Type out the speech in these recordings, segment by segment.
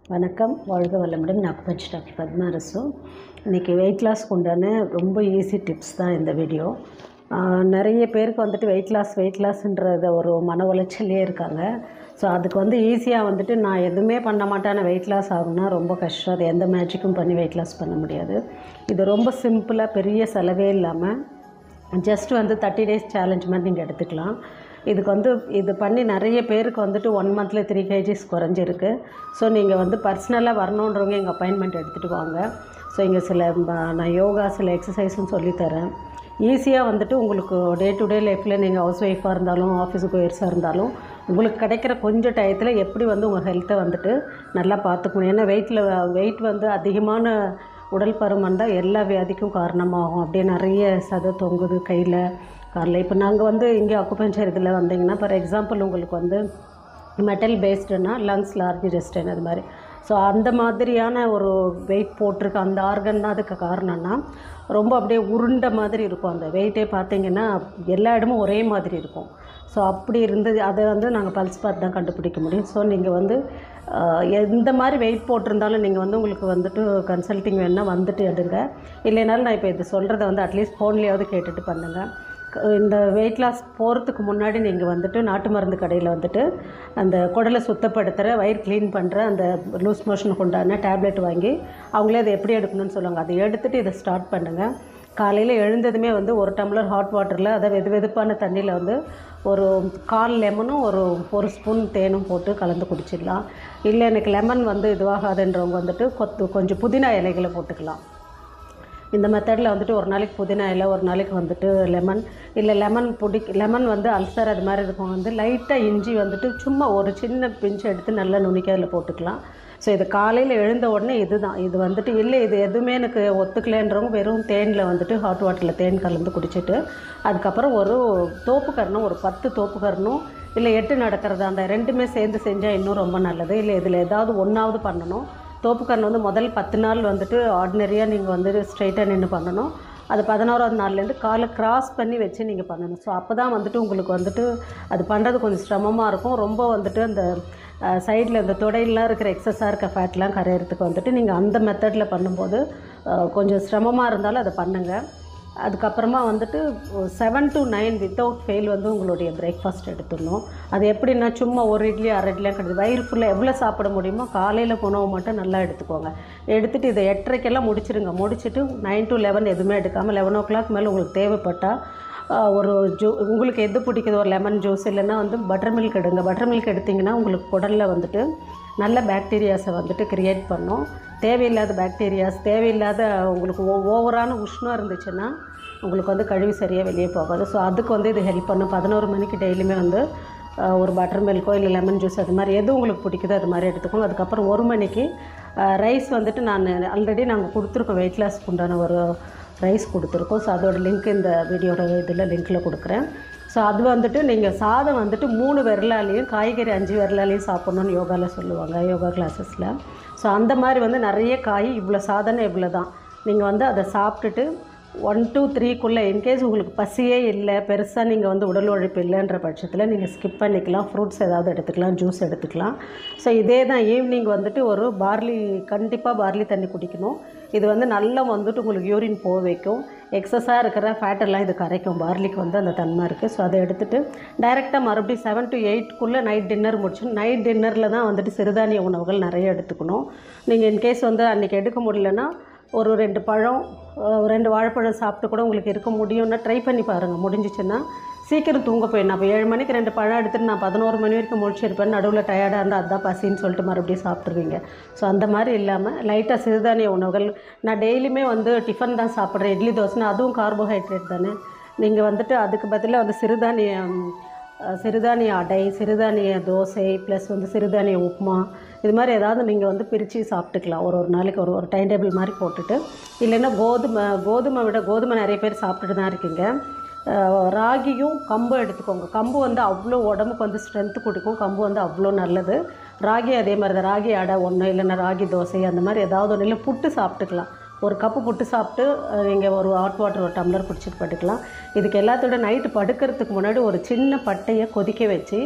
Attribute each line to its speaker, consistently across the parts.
Speaker 1: வணக்கம் வாழ்க வளமுடன் நான் பஞ்ச் டாக்டர் பத்மா ரசு இன்றைக்கி வெயிட் லாஸ்க்கு உண்டான ரொம்ப ஈஸி டிப்ஸ் தான் இந்த வீடியோ ஆஹ் நிறைய பேருக்கு வந்துட்டு வெயிட் லாஸ் வெயிட் லாஸ்ன்றத ஒரு மன உளைச்சலே இருக்காங்க ஸோ அதுக்கு வந்து ஈஸியாக வந்துட்டு நான் எதுவுமே பண்ண மாட்டேன் வெயிட் லாஸ் ஆகும்னா ரொம்ப கஷ்டம் அது எந்த மேஜிக்கும் பண்ணி வெயிட் லாஸ் பண்ண முடியாது இது ரொம்ப சிம்பிளாக பெரிய செலவே இல்லாமல் ஜஸ்ட் வந்து தேர்ட்டி டேஸ் சேலஞ்ச் மாதிரி நீங்கள் எடுத்துக்கலாம் இதுக்கு வந்து இது பண்ணி நிறைய பேருக்கு வந்துட்டு ஒன் மந்தில் த்ரீ கேஜிஸ் குறைஞ்சிருக்கு ஸோ நீங்கள் வந்து பர்சனலாக வரணுன்றவங்க எங்கள் அப்பாயின்மெண்ட் எடுத்துகிட்டு வாங்க ஸோ இங்கே சில ம, நான் யோகா சில எக்ஸசைஸும் சொல்லித்தரேன் ஈஸியாக வந்துட்டு உங்களுக்கு டே டு டே லைஃப்பில் நீங்கள் ஹவுஸ் ஒய்ஃபாக இருந்தாலும் ஆஃபீஸுக்கு ஒயர்ஸாக இருந்தாலும் உங்களுக்கு கிடைக்கிற கொஞ்சம் டயத்தில் எப்படி வந்து உங்கள் ஹெல்த்தை வந்துட்டு நல்லா பார்த்துக்கணும் ஏன்னா வெயிட்டில் வெயிட் வந்து அதிகமான உடல் பருமன் தான் எல்லா வியாதிக்கும் காரணமாகும் அப்படியே நிறைய சதை தொங்குது கையில் காலில் இப்போ நாங்கள் வந்து இங்கே அக்குபஞ்சர் இதில் வந்தீங்கன்னா ஃபார் எக்ஸாம்பிள் உங்களுக்கு வந்து மெட்டல் பேஸ்டுனா லங்ஸ் லார்ஜ் ரெஸ்டன் அது மாதிரி ஸோ அந்த மாதிரியான ஒரு வெயிட் போட்டிருக்க அந்த ஆர்கன் தான் அதுக்கு காரணம்னா ரொம்ப அப்படியே உருண்ட மாதிரி இருக்கும் அந்த வெயிட்டே பார்த்தீங்கன்னா எல்லா இடமும் ஒரே மாதிரி இருக்கும் ஸோ அப்படி இருந்தது அதை வந்து நாங்கள் பல்ஸ் பார்த்து தான் கண்டுபிடிக்க முடியும் ஸோ நீங்கள் வந்து ஆஹ், எந்த மாதிரி வெயிட் போட்டிருந்தாலும் நீங்கள் வந்து உங்களுக்கு வந்துட்டு கன்சல்ட்டிங் வேணால் வந்துட்டு எடுங்க இல்லைனாலும் நான் இப்போ இது சொல்கிறத வந்து அட்லீஸ்ட் ஃபோன்லேயாவது கேட்டுட்டு பண்ணுங்கள் க- இந்த வெயிட் லாஸ் போகிறதுக்கு முன்னாடி நீங்கள் வந்துட்டு நாட்டு மருந்து கடையில் வந்துட்டு அந்த குடலை சுத்தப்படுத்துகிற வயிறு க்ளீன் பண்ணுற அந்த லூஸ் மோஷனுக்கு உண்டான டேப்லெட் வாங்கி அவங்களே அதை எப்படி எடுக்கணும்னு சொல்லுவாங்க அதை எடுத்துகிட்டு இதை ஸ்டார்ட் பண்ணுங்கள் காலையில் எழுந்ததுமே வந்து ஒரு டம்ளர் ஹாட் வாட்டரில் அதை வெது வெதுப்பான தண்ணியில் வந்து ஒரு கால் லெமனும் ஒரு ஒரு ஸ்பூன் தேனும் போட்டு கலந்து குடிச்சிடலாம் இல்லை எனக்கு லெமன் வந்து இதுவாகாதுன்றவங்க வந்துட்டு கொத்து கொஞ்சம் புதினா இலைகளை போட்டுக்கலாம் இந்த மெத்தடில் வந்துட்டு ஒரு நாளைக்கு புதினா இலை ஒரு நாளைக்கு வந்துட்டு லெமன் இல்லை லெமன் பொடி லெமன் வந்து அல்சர் அது மாதிரி இருக்கும் வந்து லைட்டாக இஞ்சி வந்துட்டு சும்மா ஒரு சின்ன பிஞ்சு எடுத்து நல்லா நுணுக்கி அதில் போட்டுக்கலாம் ஸோ இது காலையில் எழுந்த உடனே இதுதான் இது வந்துட்டு இல்லை இது எதுவுமே எனக்கு ஒத்துக்கலைன்றவங்க வெறும் தேனில் வந்துட்டு ஹாட் வாட்டரில் தேன் கலந்து குடிச்சிட்டு அதுக்கப்புறம் ஒரு தோப்பு கரணும் ஒரு பத்து தோப்பு கரணும் இல்லை எட்டு நடக்கிறதா அந்த ரெண்டுமே சேர்ந்து செஞ்சால் இன்னும் ரொம்ப நல்லது இல்லை இதில் ஏதாவது ஒன்றாவது பண்ணணும் தோப்புக்கரண் வந்து முதல் பத்து நாள் வந்துட்டு ஆர்டினரியாக நீங்கள் வந்து ஸ்ட்ரைட்டாக நின்று பண்ணணும் அது பதினோராவது நாள்லேருந்து காலை கிராஸ் பண்ணி வச்சு நீங்கள் பண்ணணும் ஸோ அப்போ தான் வந்துட்டு உங்களுக்கு வந்துட்டு அது பண்ணுறது கொஞ்சம் சிரமமாக இருக்கும் ரொம்ப வந்துட்டு அந்த சைடில் இந்த தொடையிலாம் இருக்கிற எக்ஸஸாக இருக்க ஃபேட்லாம் கரையிறதுக்கு வந்துட்டு நீங்கள் அந்த மெத்தடில் பண்ணும்போது அஹ், கொஞ்சம் சிரமமாக இருந்தாலும் அதை பண்ணுங்கள் அதுக்கப்புறமா வந்துட்டு seven to nine without fail வந்து உங்களுடைய பிரேக்ஃபாஸ்ட் எடுத்துடணும் அது எப்படின்னா சும்மா ஒரு இட்லி அரை இட்லியாக கிடையாது வயிறு ஃபுல்லாக எவ்வளோ சாப்பிட முடியுமோ காலையில் உணவு மட்டும் நல்லா எடுத்துக்கோங்க எடுத்துகிட்டு இதை எட்டரைக்கெல்லாம் முடிச்சிருங்க முடிச்சுட்டு நைன் டு லெவன் எதுவுமே எடுக்காமல் லெவன் ஓ கிளாக் மேலே உங்களுக்கு தேவைப்பட்டால் ஆஹ், ஒரு ஜூ உங்களுக்கு எது பிடிக்குது ஒரு லெமன் ஜூஸ் இல்லைன்னா வந்து பட்டர் மில்க் எடுங்க பட்டர் மில்க் எடுத்திங்கன்னா உங்களுக்கு குடலில் வந்துட்டு நல்ல பாக்டீரியாஸை வந்துட்டு கிரியேட் பண்ணும் தேவையில்லாத பாக்டீரியாஸ் தேவையில்லாத உங்களுக்கு ஓ ஓவரான உஷ்ணம் இருந்துச்சுன்னா உங்களுக்கு வந்து கழிவு சரியாக வெளியே போகாது ஸோ அதுக்கு வந்து இது ஹெல்ப் பண்ணும் பதினோரு மணிக்கு டெய்லியுமே வந்து ஆஹ், ஒரு பட்டர் மில்க்கோ இல்லை லெமன் ஜூஸ் அது மாதிரி எது உங்களுக்கு பிடிக்குதோ அது மாதிரி எடுத்துக்கோங்க அதுக்கப்புறம் ஒரு மணிக்கு ரைஸ் வந்துட்டு நான் ஆல்ரெடி நாங்கள் கொடுத்துருக்கோம் வெயிட் லாஸ்க்கு உண்டான ஒரு ரைஸ் கொடுத்துருக்கோம் ஸோ அதோட லிங்க் இந்த வீடியோட இதில் லிங்க்கில் கொடுக்குறேன் ஸோ அது வந்துட்டு நீங்கள் சாதம் வந்துட்டு மூணு விரலாலையும் காய்கறி அஞ்சு விரலாலையும் சாப்பிட்ணுன்னு யோகாவில் சொல்லுவாங்க யோகா கிளாஸஸில் ஸோ அந்த மாதிரி வந்து நிறைய காய் இவ்வளோ சாதனை இவ்வளோ தான் நீங்கள் வந்து அதை சாப்பிட்டுட்டு ஒன் டூ த்ரீக்குள்ளே இன்கேஸ் உங்களுக்கு பசியே இல்லை பெருசாக நீங்கள் வந்து உடல் உழைப்பு இல்லைன்ற பட்சத்தில் நீங்கள் ஸ்கிப் பண்ணிக்கலாம் ஃப்ரூட்ஸ் ஏதாவது எடுத்துக்கலாம் ஜூஸ் எடுத்துக்கலாம் ஸோ இதே தான் ஈவினிங் வந்துட்டு ஒரு பார்லி கண்டிப்பாக பார்லி தண்ணி குடிக்கணும் இது வந்து நல்லா வந்துட்டு உங்களுக்கு யூரின் போக வைக்கும் எக்ஸஸாக இருக்கிற ஃபேட்டெல்லாம் இது கரைக்கும் பார்லிக்கு வந்து அந்த தன்மை இருக்குது ஸோ அதை எடுத்துகிட்டு டைரெக்டாக மறுபடியும் செவன் டு எயிட்குள்ளே நைட் டின்னர் முடிச்சு நைட் டின்னரில் தான் வந்துட்டு சிறுதானிய உணவுகள் நிறைய எடுத்துக்கணும் நீங்கள் இன்கேஸ் வந்து அன்றைக்கி எடுக்க முடியலன்னா ஒரு ரெண்டு பழம் அஹ், ரெண்டு வாழைப்பழம் சாப்பிட்டு கூட உங்களுக்கு இருக்க முடியும்னா ட்ரை பண்ணி பாருங்கள் முடிஞ்சிச்சுன்னா சீக்கிரம் தூங்க போயிடணும் அப்போ ஏழு மணிக்கு ரெண்டு பழம் எடுத்துட்டு நான் பதினோரு மணி வரைக்கும் முடிச்சிருப்பேன் நடுவில் டயர்டாக இருந்தால் அதான் பசின்னு சொல்லிட்டு மறுபடியும் சாப்பிட்ருவீங்க ஸோ அந்த மாதிரி இல்லாமல் லைட்டாக சிறுதானிய உணவுகள் நான் டெய்லியுமே வந்து டிஃபன் தான் சாப்பிட்றேன் இட்லி தோசைனா அதுவும் கார்போஹைட்ரேட் தானே நீங்கள் வந்துட்டு அதுக்கு பதிலாக வந்து சிறுதானியம் அஹ், சிறுதானிய அடை சிறுதானிய தோசை ப்ளஸ் வந்து சிறுதானிய உப்புமா இது மாதிரி ஏதாவது நீங்கள் வந்து பிரித்து சாப்பிட்டுக்கலாம் ஒரு ஒரு நாளைக்கு ஒரு ஒரு டைம் டேபிள் மாதிரி போட்டுட்டு இல்லைன்னா கோதுமை கோதுமை விட கோதுமை நிறைய பேர் சாப்பிட்டுட்டு தான் இருக்கீங்க அஹ், ராகியும் கம்பும் எடுத்துக்கோங்க கம்பு வந்து அவ்வளோ உடம்புக்கு வந்து ஸ்ட்ரென்த்து கொடுக்கும் கம்பு வந்து அவ்வளோ நல்லது ராகி அதே மாதிரி தான் ராகி அடை ஒன்று இல்லைன்னா ராகி தோசை அந்த மாதிரி ஏதாவது ஒன்று இல்லை புட்டு சாப்பிட்டுக்கலாம் ஒரு கப்பு புட்டு சாப்பிட்டு நீங்கள் ஒரு ஹாட் வாட்டர் ஒரு டம்ளர் குடிச்சிட்டு படுக்கலாம் இதுக்கு எல்லாத்தோட நைட்டு படுக்கிறதுக்கு முன்னாடி ஒரு சின்ன பட்டையை கொதிக்க வச்சு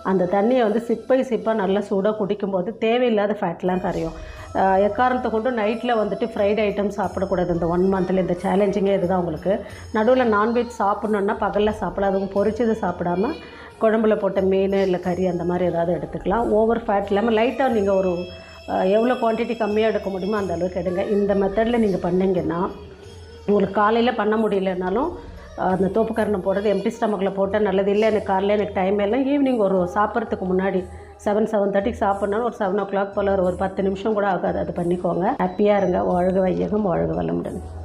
Speaker 1: அந்த தண்ணியை வந்து சிப்பை சிப்பாக நல்லா சூடாக குடிக்கும்போது தேவையில்லாத ஃபேட்லாம் கரையும் ஆஹ் எக்காரணத்தை கொண்டு நைட்டில் வந்துட்டு ஃப்ரைட் ஐட்டம் சாப்பிடக்கூடாது இந்த ஒன் மந்தில் இந்த சேலஞ்சிங்கே இதுதான் உங்களுக்கு நடுவில் நான்வெஜ் சாப்பிட்ணுன்னா பகலில் சாப்பிடலாம் அதுவும் பொரிச்சது சாப்பிடாம குழம்புல போட்ட மீன் இல்லை கறி அந்த மாதிரி ஏதாவது எடுத்துக்கலாம் ஓவர் ஃபேட் இல்லாமல் லைட்டாக நீங்கள் ஒரு ஆஹ் எவ்வளோ குவான்டிட்டி கம்மியாக எடுக்க முடியுமோ அந்த அளவுக்கு எடுங்க இந்த மெத்தடில் நீங்கள் பண்ணீங்கன்னா உங்களுக்கு காலையில் பண்ண முடியலனாலும் ஆஹ் அந்த தோப்புக்கரணம் போடுறது எம்டி ஸ்டமக்கில் போட்டால் நல்லது இல்லை எனக்கு காலையில் எனக்கு டைம் இல்லை ஈவினிங் ஒரு சாப்பிட்றதுக்கு முன்னாடி செவன் செவன் தேர்ட்டிக்கு சாப்பிட்னாலும் ஒரு செவன் ஓ கிளாக் போல் ஒரு பத்து நிமிஷம் கூட ஆகாது அது பண்ணிக்கோங்க ஹாப்பியாக இருங்க வாழ்க வையகம் வாழ்க வளமுடன்